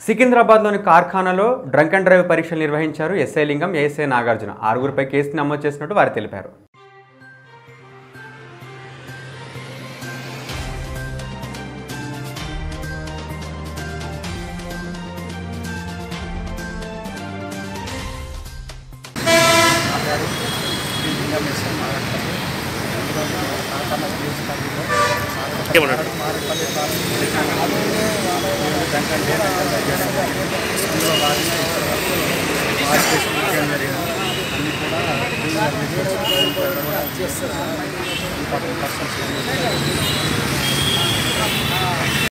సికింద్రాబాద్లోని కార్ఖానాలో drunk and drive పరీక్షలు నిర్వహించారు ఎస్ఐ లింగం ఏఎస్ఐ నాగార్జున ఆరుగురిపై కేసు నమోదు చేసినట్టు వారు తెలిపారు ఏమన్నాడు చేస్తారు